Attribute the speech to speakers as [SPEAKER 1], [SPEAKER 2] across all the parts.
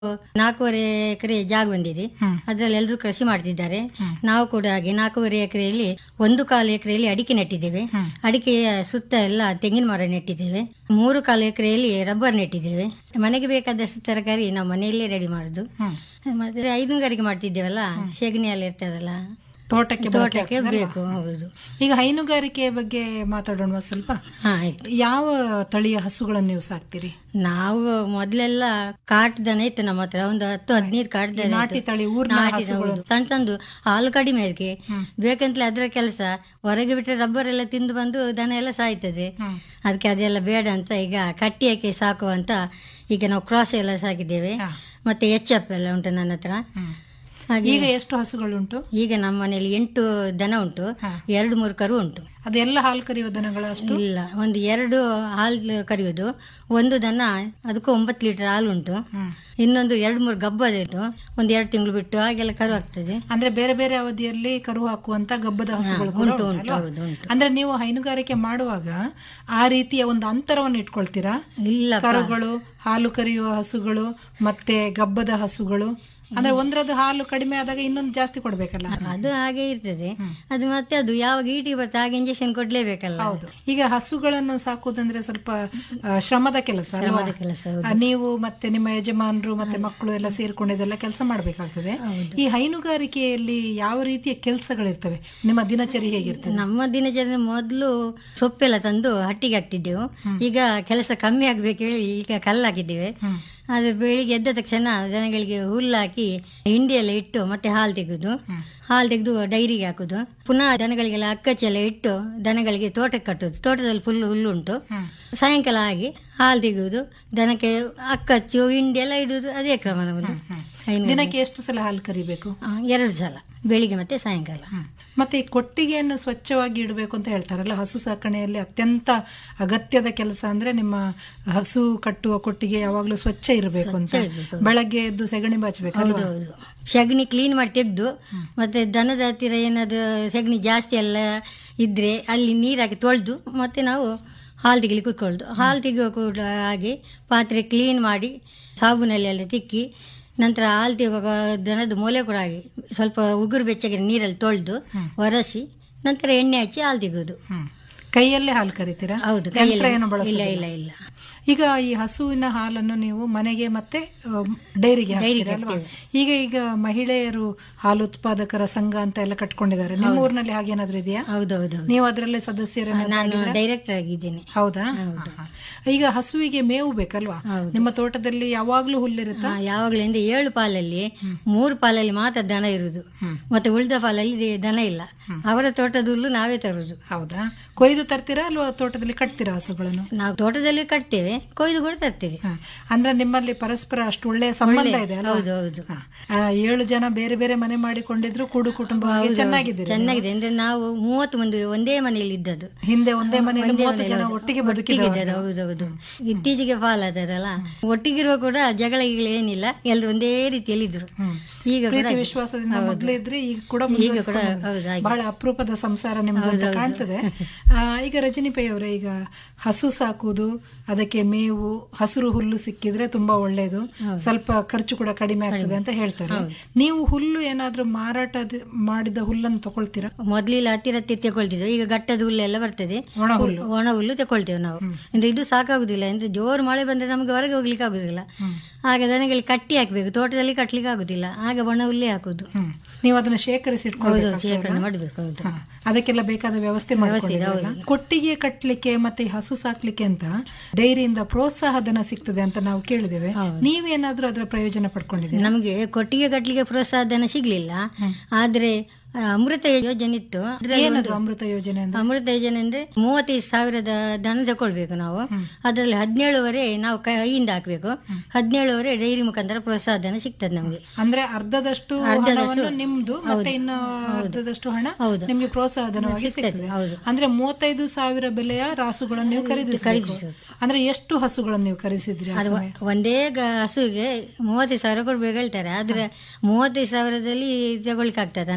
[SPEAKER 1] ನಾಲ್ಕೂವರೆ ಎಕರೆ ಜಾಗ ಬಂದಿದೆ
[SPEAKER 2] ಹ್ಮ್.
[SPEAKER 1] ಅದರಲ್ಲಿ ಎಲ್ಲರೂ ಕೃಷಿ ಮಾಡ್ತಿದ್ದಾರೆ ನಾವು ಕೂಡ ಹಾಗೆ ನಾಲ್ಕೂವರೆ ಎಕರೆಯಲ್ಲಿ ಒಂದು ಕಾಲು ಎಕರೆಯಲ್ಲಿ ಅಡಿಕೆ ನೆಟ್ಟಿದ್ದೇವೆ
[SPEAKER 2] ಹ್ಮ್.
[SPEAKER 1] ಅಡಿಕೆಯ ಸುತ್ತ ಎಲ್ಲ ತೆಂಗಿನ ಮರ ನೆಟ್ಟಿದ್ದೇವೆ ಮೂರು ಕಾಲು ಎಕರೆಯಲ್ಲಿ ರಬ್ಬರ್ ನೆಟ್ಟಿದ್ದೇವೆ ಮನೆಗೆ ಬೇಕಾದಷ್ಟು ತರಕಾರಿ ನಾವು ಮನೆಯಲ್ಲೇ ರೆಡಿ ಮಾಡುದು
[SPEAKER 2] ಹ್ಮ್.
[SPEAKER 1] ಮತ್ತೆ ಹೈನುಗಾರಿಕೆ ಮಾಡ್ತಿದ್ದೇವಲ್ಲ ಸೆಗಣಿ ಎಲ್ಲ ಇರ್ತದಲ್ಲ
[SPEAKER 2] ತೋಟಕ್ಕೆ ಬಳಕೆ
[SPEAKER 1] ತೋಟಕ್ಕೆ
[SPEAKER 2] ಆಗ್ತದಲ್ವಾ?
[SPEAKER 1] ಬೇಕು ಹೌದು
[SPEAKER 2] ಈಗ ಹೈನುಗಾರಿಕೆ ಬಗ್ಗೆ ಮಾತಾಡೋಣ ಸ್ವಲ್ಪ
[SPEAKER 1] ಹಾ ಆಯ್ತು
[SPEAKER 2] ಯಾವ ತಳಿಯ ಹಸುಗಳನ್ನು ನೀವು ಸಾಕ್ತೀರಿ
[SPEAKER 1] ನಾವು ಮೊದಲೆಲ್ಲ ಕಾಟ್ ದನ ಇತ್ತು ನಮ್ಮ ಹತ್ರ ಒಂದು ಹತ್ತು ಹದಿನೈದು ಕಾಟ್ ದನ
[SPEAKER 2] ನಾಟಿ
[SPEAKER 1] ಇತ್ತು.
[SPEAKER 2] ತಳಿ ಊರಿನ
[SPEAKER 1] ನಾಟಿ
[SPEAKER 2] ಹಸುಗಳು
[SPEAKER 1] ಹೌದು. ಸಣ್ಣ ಸಣ್ಣದು ಹಾಲು ಕಡಿಮೆ ಅದಕ್ಕೆ ಬೇಕಂತಲೇ ಅದರ ಕೆಲಸ ಹೊರಗೆ ಬಿಟ್ಟರೆ ರಬ್ಬರ್ ಎಲ್ಲ ತಿಂದು ಬಂದು ದನ ಎಲ್ಲ ಸಾಯ್ತದೆ
[SPEAKER 2] ಹ್ಮ್.
[SPEAKER 1] ಅದಕ್ಕೆ ಅದೆಲ್ಲ ಬೇಡ ಅಂತ ಈಗ ಕಟ್ಟಿಯಕ್ಕೆ ಸಾಕುವ ಅಂತ ಈಗ ನಾವು ಕ್ರಾಸ್ ಎಲ್ಲ ಸಾಕಿದ್ದೇವೆ
[SPEAKER 2] ಹಾ.
[SPEAKER 1] ಮತ್ತೆ ಎಚ್ ಎಫ್ ಎಲ್ಲ ಉಂಟು ನನ್ನ ಹತ್ರ
[SPEAKER 2] ಹ್ಮ್.
[SPEAKER 1] ಹಾಗೆ
[SPEAKER 2] ಈಗ ಎಷ್ಟು ಹಸುಗಳುಂಟು
[SPEAKER 1] ಈಗ ನಮ್ಮ ಮನೆಯಲ್ಲಿ ಎಂಟು ದನ ಉಂಟು
[SPEAKER 2] ಹಾ.
[SPEAKER 1] ಎರಡು ಮೂರು ಕರು ಉಂಟು
[SPEAKER 2] ಅದೆಲ್ಲ ಹಾಲು ಕರೆಯುವ ದನಗಳ ಅಷ್ಟು
[SPEAKER 1] ಇಲ್ಲ ಒಂದು ಎರಡು ಹಾಲು ಕರೆಯುವುದು ಒಂದು ದನ ಅದಕ್ಕೂ ಒಂಬತ್ತು ಲೀಟರ್ ಹಾಲು ಉಂಟು
[SPEAKER 2] ಹ್ಮ್.
[SPEAKER 1] ಇನ್ನೊಂದು ಎರಡು ಮೂರು ಗಬ್ಬದಿತ್ತು ಒಂದು ಎರಡು ತಿಂಗಳು ಬಿಟ್ಟು ಹಾಗೆಲ್ಲ ಕರು ಆಗ್ತದೆ
[SPEAKER 2] ಅಂದ್ರೆ ಬೇರೆ ಬೇರೆ ಅವಧಿಯಲ್ಲಿ ಕರು ಹಾಕುವಂತ ಗಬ್ಬದ ಹಸುಗಳು ಕೂಡ
[SPEAKER 1] ಉಂಟು,
[SPEAKER 2] ಉಂಟಲ್ವಾ?
[SPEAKER 1] ಉಂಟು, ಹೌದು, ಉಂಟು.
[SPEAKER 2] ಅಂದ್ರೆ ನೀವು ಹೈನುಗಾರಿಕೆ ಮಾಡುವಾಗ ಆ ರೀತಿಯ ಒಂದು ಅಂತರವನ್ನು ಇಟ್ಕೊಳ್ತೀರಾ
[SPEAKER 1] ಇಲ್ಲ
[SPEAKER 2] ಕರುಗಳು ಹಾಲು ಕರೆಯುವ ಹಸುಗಳು ಮತ್ತೆ ಗಬ್ಬದ ಹಸುಗಳು ಅಂದ್ರೆ ಒಂದ್ರದ್ದು ಹಾಲು ಕಡಿಮೆ ಆದಾಗ ಇನ್ನೊಂದು ಜಾಸ್ತಿ ಕೊಡ್ಬೇಕಲ್ಲ
[SPEAKER 1] ಅದು ಹಾಗೆ ಇರ್ತದೆ ಅದು ಮತ್ತೆ ಅದು ಯಾವಾಗ ಈಟಿ ಬರ್ತದೆ ಹಾಗೆ ಇಂಜೆಕ್ಷನ್ ಕೊಡ್ಲೇಬೇಕಲ್ಲ
[SPEAKER 2] ಹೌದು ಈಗ ಹಸುಗಳನ್ನು ಸಾಕುವುದಂದ್ರೆ ಸ್ವಲ್ಪ ಆ, ಶ್ರಮದ ಕೆಲಸ ಅಲ್ವಾ?
[SPEAKER 1] ಶ್ರಮದ ಕೆಲಸ, ಹೌದು.
[SPEAKER 2] ಆ, ನೀವು ಮತ್ತೆ ನಿಮ್ಮ ಯಜಮಾನರು ಮತ್ತೆ ಮಕ್ಕಳು ಎಲ್ಲ ಸೇರ್ಕೊಂಡು ಇದೆಲ್ಲ ಕೆಲಸ ಮಾಡ್ಬೇಕಾಗ್ತದೆ ಈ ಹೈನುಗಾರಿಕೆಯಲ್ಲಿ ಯಾವ ರೀತಿಯ ಕೆಲಸಗಳಿರ್ತವೆ ನಿಮ್ಮ ದಿನಚರಿ ಹೇಗಿರ್ತದೆ
[SPEAKER 1] ನಮ್ಮ ದಿನಚರಿ ಮೊದಲು ಸೊಪ್ಪೆಲ್ಲ ತಂದು ಹಟ್ಟಿಗೆ ಹಾಕ್ತಿದ್ದೆವು ಈಗ ಕೆಲಸ ಕಮ್ಮಿ ಆಗ್ಬೇಕು ಹೇಳಿ ಈಗ ಕಲ್ಲಾಕಿದ್ದೇವೆ ಅದು ಬೆಳಿಗ್ಗೆ ಎದ್ದ ತಕ್ಷಣ ದನಗಳಿಗೆ ಹುಲ್ಲು ಹಾಕಿ ಹಿಂಡಿ ಎಲ್ಲ ಇಟ್ಟು ಮತ್ತೆ ಹಾಲು ತೆಗೆದು ಹಾಲು ತೆಗೆದು ಡೈರಿಗೆ ಹಾಕುದು ಪುನಃ ದನಗಳಿಗೆಲ್ಲ ಅಕ್ಕಚ್ಚಿ ಎಲ್ಲ ಇಟ್ಟು ದನಗಳಿಗೆ ತೋಟಕ್ಕೆ ಕಟ್ಟುದು ತೋಟದಲ್ಲಿ ಫುಲ್ ಹುಲ್ಲು ಉಂಟು ಸಾಯಂಕಾಲ ಆಗಿ ಹಾಲು ತೆಗೆಯುವುದು ದನಕ್ಕೆ ಅಕ್ಕಚ್ಚು ಹಿಂಡಿ ಎಲ್ಲ ಇಡುವುದು ಅದೇ ಕ್ರಮ ನಮ್ಮದು ಹೈನು-
[SPEAKER 2] ದಿನಕ್ಕೆ ಎಷ್ಟು ಸಲ ಹಾಲು ಕರಿಬೇಕು
[SPEAKER 1] ಆ, ಎರಡು ಸಲ ಬೆಳಿಗ್ಗೆ ಮತ್ತೆ ಸಾಯಂಕಾಲ
[SPEAKER 2] ಮತ್ತೆ ಈ ಕೊಟ್ಟಿಗೆಯನ್ನು ಸ್ವಚ್ಛವಾಗಿ ಇಡಬೇಕು ಅಂತ ಹೇಳ್ತಾರಲ್ಲ ಹಸು ಸಾಕಣೆಯಲ್ಲಿ ಅತ್ಯಂತ ಅಗತ್ಯದ ಕೆಲಸ ಅಂದ್ರೆ ನಿಮ್ಮ ಹಸು ಕಟ್ಟುವ ಕೊಟ್ಟಿಗೆ ಯಾವಾಗ್ಲೂ ಸ್ವಚ್ಛ ಇರಬೇಕು ಅಂತ
[SPEAKER 1] ಇರ್ಬೇಕು.
[SPEAKER 2] ಬೆಳಗ್ಗೆ ಎದ್ದು ಸೆಗಣಿ ಬಾಚಬೇಕಲ್ವಾ
[SPEAKER 1] ಹೌದು ಸಗಣಿ ಕ್ಲೀನ್ ಮಾಡಿ ತೆಗೆದು ಮತ್ತೆ ದನದ ಹತ್ತಿರ ಏನಾದ್ರು ಸಗಣಿ ಜಾಸ್ತಿ ಎಲ್ಲ ಇದ್ರೆ ಅಲ್ಲಿ ನೀರಾಕಿ ತೊಳೆದು ಮತ್ತೆ ನಾವು ಹಾಲು ತೆಗಿಲಿ ಕೂತ್ಕೊಳ್ಳೋದು ಹಾಲು ತೆಗೆಯುವ ಕೂಡ ಹಾಗೆ ಪಾತ್ರೆ ಕ್ಲೀನ್ ಮಾಡಿ ಸಾಬೂನಲ್ಲಿ ಎಲ್ಲ ತಿಕ್ಕಿ ನಂತರ ಹಾಲು ತೆಗುವಾಗ ದನದ ಮೂಲೆ ಕೂಡ ಹಾಗೆ ಸ್ವಲ್ಪ ಉಗುರು ಬೆಚ್ಚಗಿನ ನೀರಲ್ಲಿ ತೊಳೆದು ಒರೆಸಿ ನಂತರ ಎಣ್ಣೆ ಹಚ್ಚಿ ಹಾಲು ತೆಗೆಯೋದು
[SPEAKER 2] ಹ್ಮ್. ಕೈಯಲ್ಲೇ ಹಾಲು ಕರಿತೀರಾ
[SPEAKER 1] ಹೌದು
[SPEAKER 2] ಯಂತ್ರ ಏನು
[SPEAKER 1] ಕೈಯಲ್ಲಿ ಇಲ್ಲ
[SPEAKER 2] ಬಳಸೋದಿಲ್ಲ?
[SPEAKER 1] ಇಲ್ಲ ಇಲ್ಲ
[SPEAKER 2] ಈಗ ಈ ಹಸುವಿನ ಹಾಲನ್ನು ನೀವು ಮನೆಗೆ ಮತ್ತೆ ಅಹ್, ಡೈರಿಗೆ ಹಾಕ್ತೀರಾ ಅಲ್ವಾ ಈಗ ಈಗ ಮಹಿಳೆಯರು ಹಾಲು ಉತ್ಪಾದಕರ ಸಂಘ ಅಂತ ಎಲ್ಲ ಕಟ್ಕೊಂಡಿದ್ದಾರೆ ನಿಮ್ಮ ಊರಿನಲ್ಲಿ ಹಾಗೇನಾದ್ರೂ ಇದೆಯಾ
[SPEAKER 1] ಹೌದೌದು
[SPEAKER 2] ನೀವು ಅದರಲ್ಲೇ ಸದಸ್ಯರನ್ನ
[SPEAKER 1] ನಾನು ಡೈರೆಕ್ಟರ್ ಆಗಿದ್ದೇನೆ
[SPEAKER 2] ಹೌದಾ ಹಾ. ಈಗ ಹಸುವಿಗೆ ಮೇವು ಬೇಕಲ್ವಾ ನಿಮ್ಮ ತೋಟದಲ್ಲಿ ಯಾವಾಗ್ಲೂ ಹುಲ್ಲಿರುತ್ತಾ
[SPEAKER 1] ಹಾ, ಯಾವಾಗ್ಲಿಂದ ಏಳು ಪಾಲಲ್ಲಿ ಮೂರು ಪಾಲಲ್ಲಿ ಮಾತ್ರ ದನ ಇರುವುದು ಮತ್ತೆ ಉಳಿದ ಪಾಲಲ್ಲಿ ಇದೆ ದನ ಇಲ್ಲ ಅವರ ತೋಟದ ಹುಲ್ಲು ನಾವೇ ತರುದು
[SPEAKER 2] ಹೌದಾ ಕೊಯ್ದು ತರ್ತೀರಾ ಅಲ್ವಾ ತೋಟದಲ್ಲಿ ಕಟ್ತೀರಾ ಹಸುಗಳನ್ನು
[SPEAKER 1] ನಾವು ತೋಟದಲ್ಲಿ ಕಟ್ತೇವೆ ಕೊಯ್ದು ಕೂಡ ತರ್ತೇವೆ
[SPEAKER 2] ಹಾ. ಅಂದ್ರೆ ನಿಮ್ಮಲ್ಲಿ ಪರಸ್ಪರ ಅಷ್ಟು ಒಳ್ಳೆಯ ಸಂಬಂಧ ಇದೆ ಅಲ್ವಾ
[SPEAKER 1] ಹೌದು ಹೌದು
[SPEAKER 2] ಹಾ. ಆ, ಏಳು ಜನ ಬೇರೆ ಬೇರೆ ಮನೆ ಮಾಡಿಕೊಂಡಿದ್ರು ಕೂಡು ಕುಟುಂಬ ಚೆನ್ನಾಗಿದ್ದೀರಿ
[SPEAKER 1] ಚೆನ್ನಾಗಿದೆ ಅಂದ್ರೆ ನಾವು ಮೂವತ್ತು ಮಂದಿ ಒಂದೇ ಮನೆಯಲ್ಲಿ ಇದ್ದದ್ದು
[SPEAKER 2] ಹಿಂದೆ ಒಂದೇ ಮನೆಯಲ್ಲಿ ಮೂವತ್ತು ಜನ ಒಟ್ಟಿಗೆ ಬದುಕಿದ್ದಾರೆ
[SPEAKER 1] ಒಟ್ಟಿಗಿದ್ದಾರೆ, ಹೌದೌದು ಇತ್ತೀಚೆಗೆ ಫಾಲ್ ಆದರಲ್ಲ ಒಟ್ಟಿಗಿರುವ ಕೂಡ ಜಗಳ ಗಿಗಳ ಏನಿಲ್ಲ ಎಲ್ಲರೂ ಒಂದೇ ರೀತಿಯಲ್ಲಿ ಇದ್ರು ಈಗ ಕೂಡ
[SPEAKER 2] ಪ್ರೀತಿ ವಿಶ್ವಾಸದಿಂದ ಮೊದಲೇ ಇದ್ರೆ ಈಗ ಕೂಡ
[SPEAKER 1] ಈಗ ಕೂಡ
[SPEAKER 2] ಮುಂದುವರಿಸ್ಕೊಂಡು
[SPEAKER 1] ಹೌದು ಹಾಗೆ.
[SPEAKER 2] ಬಹಳ ಅಪರೂಪದ ಸಂಸಾರ ನಿಮ್ದು ಅಂತ ಕಾಣ್ತದೆ ಆ, ಈಗ ರಜನಿ ಪೈ ಅವರೇ ಈಗ ಹಸು ಸಾಕುವುದು ಅದಕ್ಕೆ ಮೇವು ಹಸಿರು ಹುಲ್ಲು ಸಿಕ್ಕಿದ್ರೆ ತುಂಬಾ ಒಳ್ಳೇದು ಸ್ವಲ್ಪ ಖರ್ಚು ಕೂಡ ಕಡಿಮೆ ಆಗ್ತದೆ ಅಂತ ಹೇಳ್ತಾರೆ ನೀವು ಹುಲ್ಲು ಏನಾದ್ರೂ ಮಾರಾಟ ಮಾಡಿದ ಹುಲ್ಲನ್ನು ತಗೊಳ್ತೀರಾ
[SPEAKER 1] ಮೊದ್ಲಿಲ್ಲ ಹತ್ತಿರ ಹತ್ತಿರ ತಗೊಳ್ತಿದ್ವು ಈಗ ಗಟ್ಟದ ಹುಲ್ಲು ಎಲ್ಲ ಬರ್ತದೆ
[SPEAKER 2] ಒಣ ಹುಲ್ಲು
[SPEAKER 1] ಒಣ ಹುಲ್ಲು ತಗೊಳ್ತೇವೆ ನಾವು ಅಂದ್ರೆ ಇದು ಸಾಕಾಗುದಿಲ್ಲ ಅಂದ್ರೆ ಜೋರು ಮಳೆ ಬಂದ್ರೆ ನಮ್ಗೆ ಹೊರಗೆ ಹೋಗ್ಲಿಕ್ಕೆ ಆಗುದಿಲ್ಲ ಆಗ ದನಗಳಿಗೆ ಕಟ್ಟಿ ಹಾಕ್ಬೇಕು ತೋಟದಲ್ಲಿ ಕಟ್ಲಿಕ್ಕೆ ಆಗುದಿಲ್ಲ ಆಗ ಒಣ ಹುಲ್ಲೇ ಹಾಕುದು
[SPEAKER 2] ಹ್ಮ್ ನೀವು ಅದನ್ನ ಶೇಖರಿಸಿ
[SPEAKER 1] ಹೌದು
[SPEAKER 2] ಇಟ್ಕೊಳ್ಬೇಕು
[SPEAKER 1] ಶೇಖರಣೆ ಮಾಡ್ಬೇಕು ಹೌದು
[SPEAKER 2] ಹಾ, ಅದಕ್ಕೆಲ್ಲ ಬೇಕಾದ ವ್ಯವಸ್ಥೆ ಮಾಡ್ಕೊಂಡಿದ್ದೀರಲ್ಲ? ಕೊಟ್ಟಿಗೆ ಕಟ್ಟಲಿಕ್ಕೆ ಮತ್ತೆ ಈ ಹಸು ಸಾಕ್ಲಿಕ್ಕೆ ಅಂತ ಡೈರಿಯಿಂದ ಪ್ರೋತ್ಸಾಹ ಧನ ಸಿಗ್ತದೆ ಅಂತ ನಾವು ಕೇಳಿದ್ದೇವೆ ನೀವೇನಾದ್ರೂ ಅದರ ಪ್ರಯೋಜನ ಪಡ್ಕೊಂಡಿದ್ದೀರಾ
[SPEAKER 1] ನಮಗೆ ಕೊಟ್ಟಿಗೆ ಕಟ್ಟಲಿಕ್ಕೆ ಪ್ರೋತ್ಸಾಹ ಧನ ಸಿಗ್ಲಿಲ್ಲ ಆದ್ರೆ ಆ, ಅಮೃತ ಯೋಜನೆ ಇತ್ತು ಅದ್ರಲ್ಲಿ
[SPEAKER 2] ಏನದು ಅಮೃತ ಯೋಜನೆ ಅಂದ್ರೆ
[SPEAKER 1] ಅಮೃತ ಯೋಜನೆ ಅಂದ್ರೆ ಮೂವತ್ತೈದು ಸಾವಿರದ ದನ ತಗೊಳ್ಬೇಕು ನಾವು ಅದರಲ್ಲಿ ಹದಿನೇಳುವರೆ ನಾವು ಕೈಯಿಂದ ಹಾಕ್ಬೇಕು ಹದಿನೇಳುವರೆ ಡೈರಿ ಮುಖಾಂತರ ಪ್ರೋತ್ಸಾಹ ಧನ ಸಿಗ್ತದೆ ನಮಗೆ
[SPEAKER 2] ಅಂದ್ರೆ ಅರ್ಧದಷ್ಟು ಹಣವನ್ನು ನಿಮ್ದು ಮತ್ತೆ ಇನ್ನು ಅರ್ಧದಷ್ಟು ಹಣ
[SPEAKER 1] ಹೌದು.
[SPEAKER 2] ನಿಮ್ಗೆ ಪ್ರೋತ್ಸಾಹ ಧನವಾಗಿ ಸಿಗ್ತದೆ
[SPEAKER 1] ಹೌದು.
[SPEAKER 2] ಅಂದ್ರೆ ಮೂವತ್ತೈದು ಸಾವಿರ ಬೆಲೆಯ ರಾಸುಗಳನ್ನು ನೀವು ಖರೀದಿಸಬೇಕು ಅಂದ್ರೆ ಎಷ್ಟು ಹಸುಗಳನ್ನು ನೀವು ಖರೀದಿಸಿದ್ರಿ ಆ ಸಮಯ?
[SPEAKER 1] ಒಂದೇ ಗ- ಹಸುವಿಗೆ ಮೂವತ್ತೈದು ಸಾವಿರ ಕೊಡ್ಬೇಕು ಹೇಳ್ತಾರೆ ಆದ್ರೆ ಮೂವತ್ತೈದು ಸಾವಿರದಲ್ಲಿ ತಗೊಳ್ಳಿಕ್ಕೆ ಆಗ್ತದೆ ನಾವು ಒಂದು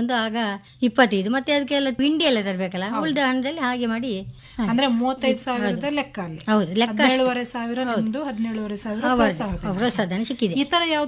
[SPEAKER 1] ಒಂದು ಆಗ ಇಪ್ಪತ್ತೈದು ಮತ್ತೆ ಅದಕ್ಕೆಲ್ಲ ಹಿಂಡಿ ಎಲ್ಲ ತರಬೇಕಲ್ಲ ಉಳಿದ ಹಣದಲ್ಲಿ ಹಾಗೆ ಮಾಡಿ
[SPEAKER 2] ಅಂದ್ರೆ ಮೂವತ್ತೈದು ಸಾವಿರದ ಲೆಕ್ಕ ಅಲ್ಲಿ
[SPEAKER 1] ಹೌದು ಲೆಕ್ಕ
[SPEAKER 2] ಹದಿನೇಳುವರೆ ಸಾವಿರ ನಿಮ್ದು ಹದಿನೇಳುವರೆ ಸಾವಿರ ಪ್ರೋತ್ಸಾಹ ಧನ.
[SPEAKER 1] ಪ್ರೋತ್ಸಾಹಧನ ಸಿಕ್ಕಿದೆ
[SPEAKER 2] ಈ ತರ